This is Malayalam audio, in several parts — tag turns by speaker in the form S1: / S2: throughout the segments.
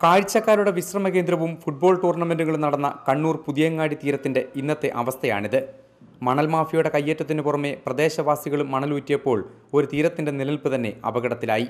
S1: കാഴ്ചക്കാരുടെ വിശ്രമ കേന്ദ്രവും ഫുട്ബോൾ ടൂർണമെന്റുകളും നടന്ന കണ്ണൂർ പുതിയങ്ങാടി തീരത്തിന്റെ ഇന്നത്തെ അവസ്ഥയാണിത് മണൽ മാഫിയയുടെ കയ്യേറ്റത്തിന് പുറമെ പ്രദേശവാസികളും മണലൂറ്റിയപ്പോൾ ഒരു തീരത്തിന്റെ നിലനിൽപ്പ് തന്നെ അപകടത്തിലായി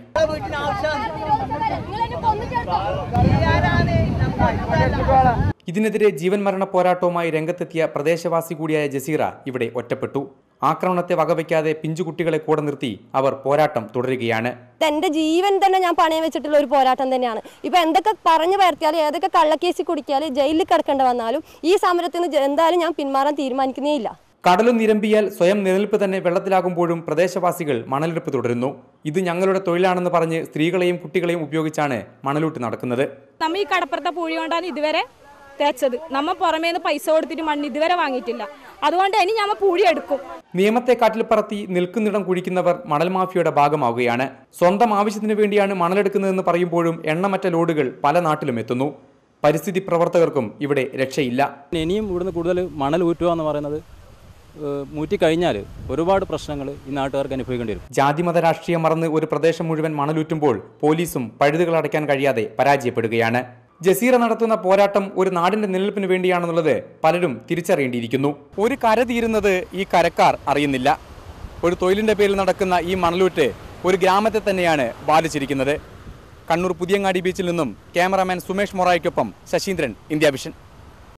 S1: ഇതിനെതിരെ ജീവൻ മരണ പോരാട്ടവുമായി രംഗത്തെത്തിയ പ്രദേശവാസി കൂടിയായ ജസീറ ഇവിടെ ഒറ്റപ്പെട്ടു ആക്രമണത്തെ വകവയ്ക്കാതെ പിഞ്ചുകുട്ടികളെ കൂടെ നിർത്തി അവർ പോരാട്ടം തുടരുകയാണ്
S2: എന്റെ ജീവൻ തന്നെ ഞാൻ പണയം വെച്ചിട്ടുള്ള ഒരു പോരാട്ടം തന്നെയാണ് ഇപ്പൊ എന്തൊക്കെ പറഞ്ഞു പരത്തിയാലും ഏതൊക്കെ കള്ളക്കേസിൽ കുടിക്കാലും ജയിലിൽ കിടക്കേണ്ടി വന്നാലും ഈ സമരത്തിൽ നിന്ന് ജ- എന്തായാലും ഞാൻ പിന്മാറാൻ തീരുമാനിക്കുന്നേ ഇല്ല
S1: കടലും നിരമ്പിയാൽ സ്വയം നിലനിൽപ്പ് തന്നെ വെള്ളത്തിലാകുമ്പോഴും പ്രദേശവാസികൾ മണലെടുപ്പ് തുടരുന്നു ഇത് ഞങ്ങളുടെ തൊഴിലാണെന്ന് പറഞ്ഞ് സ്ത്രീകളെയും കുട്ടികളെയും ഉപയോഗിച്ചാണ് മണലൂട്ട് നടക്കുന്നത്
S3: നമ്മ ഈ കടപ്പുറത്തെ പൂഴി കൊണ്ടാണ് ഇതുവരെ തേച്ചത് നമ്മ പുറമേന്ന് പൈസ കൊടുത്തിട്ട് മണ്ണ് ഇതുവരെ വാങ്ങിയിട്ടില്ല അതുകൊണ്ട് ഇനി ഞമ്മ പൂഴി എടുക്കും
S1: നിയമത്തെ കാറ്റിൽ പറത്തി നിൽക്കുന്നിടം കുഴിക്കുന്നവർ മണൽ മാഫിയയുടെ ഭാഗമാവുകയാണ് സ്വന്തം ആവശ്യത്തിന് വേണ്ടിയാണ് മണലെടുക്കുന്നതെന്ന് പറയുമ്പോഴും എണ്ണമറ്റ ലോഡുകൾ പല നാട്ടിലും എത്തുന്നു പരിസ്ഥിതി പ്രവർത്തകർക്കും ഇവിടെ രക്ഷയില്ല
S4: ഇനിയും ഇവിടുന്ന് കൂടുതൽ മണൽ ഊറ്റുക എന്ന് പറയുന്നത് ഏഹ്, മൂറ്റിക്കഴിഞ്ഞാൽ ഒരുപാട് പ്രശ്നങ്ങൾ ഈ നാട്ടുകാർക്ക് അനുഭവിക്കേണ്ടി വരും
S1: ജാതിമത രാഷ്ട്രീയം മറന്ന് ഒരു പ്രദേശം മുഴുവൻ മണലൂറ്റുമ്പോൾ പോലീസും പഴുതുകൾ അടയ്ക്കാൻ കഴിയാതെ പരാജയപ്പെടുകയാണ് ജസീറ നടത്തുന്ന പോരാട്ടം ഒരു നാടിന്റെ നിലനിൽപ്പിന് വേണ്ടിയാണെന്നുള്ളത് പലരും തിരിച്ചറിയേണ്ടിയിരിക്കുന്നു ഒരു കര തീരുന്നത് ഈ കരക്കാർ അറിയുന്നില്ല ഒരു തൊഴിലിന്റെ പേരിൽ നടക്കുന്ന ഈ മണലൂറ്റ് ഒരു ഗ്രാമത്തെ തന്നെയാണ് ബാധിച്ചിരിക്കുന്നത് കണ്ണൂർ പുതിയങ്ങാടി ബീച്ചിൽ നിന്നും ക്യാമറാമാൻ സുമേഷ് മൊറായ്ക്കൊപ്പം ശശീന്ദ്രൻ ഇന്ത്യ വിഷൻ